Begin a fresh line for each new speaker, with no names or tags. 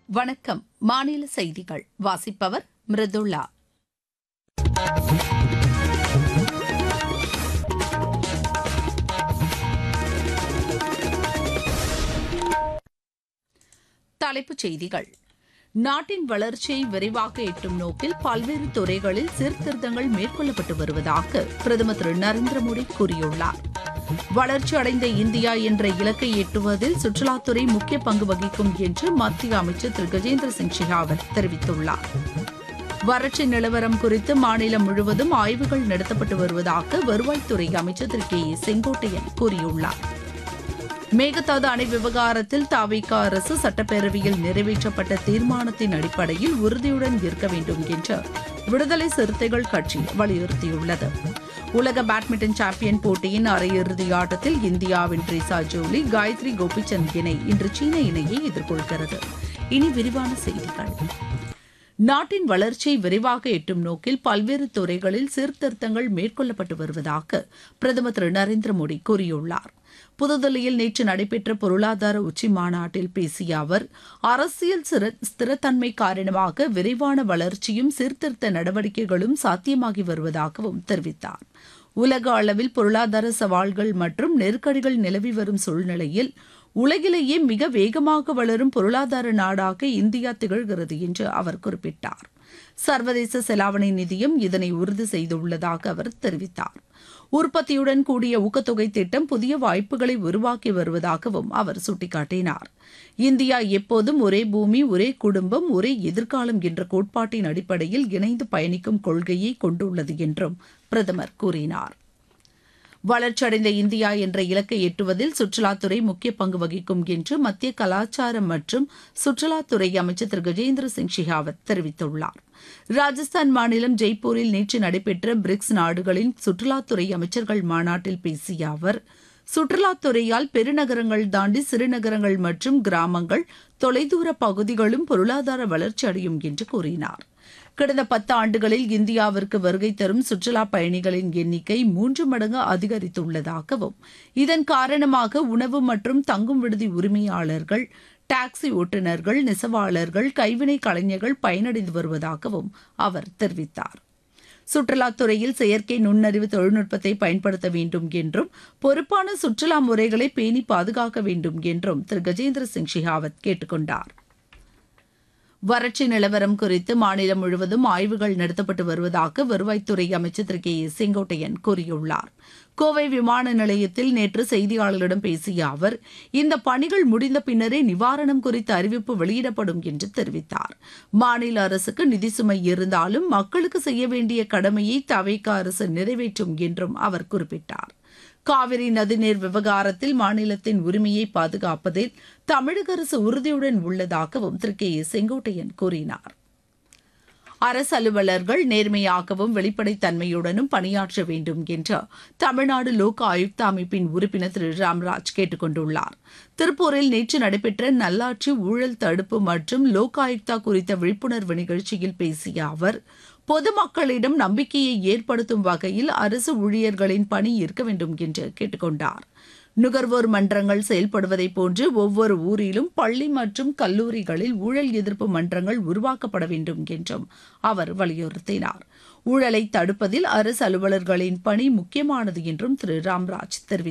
வணக்கம் மாநில செய்திகள் வாசிப்பவர் மிருதுளா தலைப்புச் செய்திகள் நாட்டின் வளர்ச்சியை விரைவாக எட்டும் நோக்கில் பல்வேறு துறைகளில் சீர்திருத்தங்கள் மேற்கொள்ளப்பட்டு வருவதாக பிரதமர் திரு நரேந்திர மோடி கூறியுள்ளார் வளர்ச்சி அடைந்த இந்தியா என்ற இலக்கை எட்டுவதில் சுற்றுலாத்துறை முக்கிய பங்கு வகிக்கும் என்று மத்திய அமைச்சர் திரு கஜேந்திர சிங் ஷெகாவத் தெரிவித்துள்ளார் வறட்சி நிலவரம் குறித்து மாநிலம் முழுவதும் ஆய்வுகள் நடத்தப்பட்டு வருவதாக வருவாய்த்துறை அமைச்சர் திரு கே ஏ செங்கோட்டையன் கூறியுள்ளார் மேகதாது அணை விவகாரத்தில் தாவிக அரசு சட்டப்பேரவையில் நிறைவேற்றப்பட்ட தீர்மானத்தின் அடிப்படையில் உறுதியுடன் இருக்க வேண்டும் என்று விடுதலை சிறுத்தைகள் கட்சி வலியுறுத்தியுள்ளது உலக பேட்மிண்டன் சாம்பியன் போட்டியின் அரையிறுதி ஆட்டத்தில் இந்தியாவின் ட்ரீசா ஜோலி காயத்ரி கோபிச்சந்த் இணை இன்று சீன இணையை எதிர்கொள்கிறது இனி விரிவான செய்திகள் நாட்டின் வளர்ச்சியை விரைவாக எட்டும் நோக்கில் பல்வேறு துறைகளில் சீர்திருத்தங்கள் மேற்கொள்ளப்பட்டு வருவதாக பிரதமர் திரு நரேந்திர மோடி கூறியுள்ளார் புதுதில்லியில் நேற்று நடைபெற்ற பொருளாதார உச்சி மாநாட்டில் பேசிய அவர் அரசியல் ஸ்திரத்தன்மை காரணமாக விரைவான வளர்ச்சியும் சீர்திருத்த நடவடிக்கைகளும் சாத்தியமாகி வருவதாகவும் தெரிவித்தார் உலக அளவில் பொருளாதார சவால்கள் மற்றும் நெருக்கடிகள் நிலவி வரும் சூழ்நிலையில் உலகிலேயே மிக வேகமாக வளரும் பொருளாதார நாடாக இந்தியா திகழ்கிறது என்று அவர் குறிப்பிட்டார் சர்வதேச செலாவணி நிதியம் இதனை உறுதி செய்துள்ளதாக அவர் தெரிவித்தார் உற்பத்தியுடன் கூடிய ஊக்கத்தொகை திட்டம் புதிய வாய்ப்புகளை உருவாக்கி வருவதாகவும் அவர் சுட்டிக்காட்டினார் இந்தியா எப்போதும் ஒரே பூமி ஒரே குடும்பம் ஒரே எதிர்காலம் என்ற கோட்பாட்டின் அடிப்படையில் இணைந்து பயணிக்கும் கொள்கையை கொண்டுள்ளது என்றும் பிரதமர் கூறினார் வளர்ச்சியடைந்த இந்தியா என்ற இலக்கை எட்டுவதில் சுற்றுலாத்துறை முக்கிய பங்கு வகிக்கும் என்று மத்திய கலாச்சாரம் மற்றும் சுற்றுலாத்துறை அமைச்சர் திரு கஜேந்திர சிங் ஷெகாவத் தெரிவித்துள்ளார் ராஜஸ்தான் மாநிலம் ஜெய்ப்பூரில் நேற்று நடைபெற்ற பிரிக்ஸ் நாடுகளின் சுற்றுலாத்துறை அமைச்சர்கள் மாநாட்டில் பேசிய அவர் சுற்றுலாத்துறையால் பெருநகரங்கள் தாண்டி சிறுநகரங்கள் மற்றும் கிராமங்கள் தொலைதூர பகுதிகளும் பொருளாதார வளர்ச்சி அடையும் என்று கூறினார் கடந்த பத்து ஆண்டுகளில் இந்தியாவிற்கு வருகை தரும் சுற்றுலா பயணிகளின் எண்ணிக்கை மூன்று மடங்கு அதிகரித்துள்ளதாகவும் இதன் காரணமாக உணவு மற்றும் தங்கும் விடுதி உரிமையாளர்கள் டாக்ஸி ஓட்டுநர்கள் நெசவாளர்கள் கைவினை கலைஞர்கள் பயனடைந்து வருவதாகவும் அவர் தெரிவித்தார் சுற்றுலாத்துறையில் செயற்கை நுண்ணறிவு தொழில்நுட்பத்தை பயன்படுத்த வேண்டும் என்றும் பொறுப்பான சுற்றுலா முறைகளை பேணி பாதுகாக்க வேண்டும் என்றும் திரு கஜேந்திர சிங் ஷெகாவத் கேட்டுக் கொண்டார் வறட்சி நிலவரம் குறித்து மாநிலம் முழுவதும் ஆய்வுகள் நடத்தப்பட்டு வருவதாக வருவாய்த்துறை அமைச்சர் திரு கே ஏ செங்கோட்டையன் கூறியுள்ளார் கோவை விமான நிலையத்தில் நேற்று செய்தியாளர்களிடம் பேசிய அவர் இந்த பணிகள் முடிந்த பின்னரே நிவாரணம் குறித்த அறிவிப்பு வெளியிடப்படும் என்று தெரிவித்தார் மாநில அரசுக்கு நிதி சுமை இருந்தாலும் மக்களுக்கு செய்ய வேண்டிய கடமையை தவைக்க அரசு நிறைவேற்றும் என்றும் அவர் குறிப்பிட்டார் காவிரி நதிநீர் விவகாரத்தில் மாநிலத்தின் உரிமையை பாதுகாப்பதில் தமிழக அரசு உறுதியுடன் உள்ளதாகவும் திரு கே ஏ செங்கோட்டையன் கூறினார் அரசு அலுவலர்கள் நேர்மையாகவும் வெளிப்படைத்தன்மையுடனும் பணியாற்ற வேண்டும் என்று தமிழ்நாடு லோக் ஆயுக்தா அமைப்பின் உறுப்பினர் திரு ராம்ராஜ் கேட்டுக் கொண்டுள்ளார் திருப்பூரில் நேற்று நடைபெற்ற நல்லாட்சி ஊழல் தடுப்பு மற்றும் லோக் ஆயுக்தா குறித்த விழிப்புணர்வு நிகழ்ச்சியில் பேசிய அவர் பொதுமக்களிடம் நம்பிக்கையை ஏற்படுத்தும் வகையில் அரசு ஊழியர்களின் பணி இருக்க வேண்டும் என்று கேட்டுக்கொண்டார் நுகர்வோர் மன்றங்கள் செயல்படுவதை போன்று ஒவ்வொரு ஊரிலும் பள்ளி மற்றும் கல்லூரிகளில் ஊழல் எதிர்ப்பு மன்றங்கள் உருவாக்கப்பட வேண்டும் என்றும் அவர் வலியுறுத்தினார் ஊழலை தடுப்பதில் அரசு அலுவலர்களின் பணி முக்கியமானது என்றும் திரு ராம்ராஜ் தெரிவித்தார்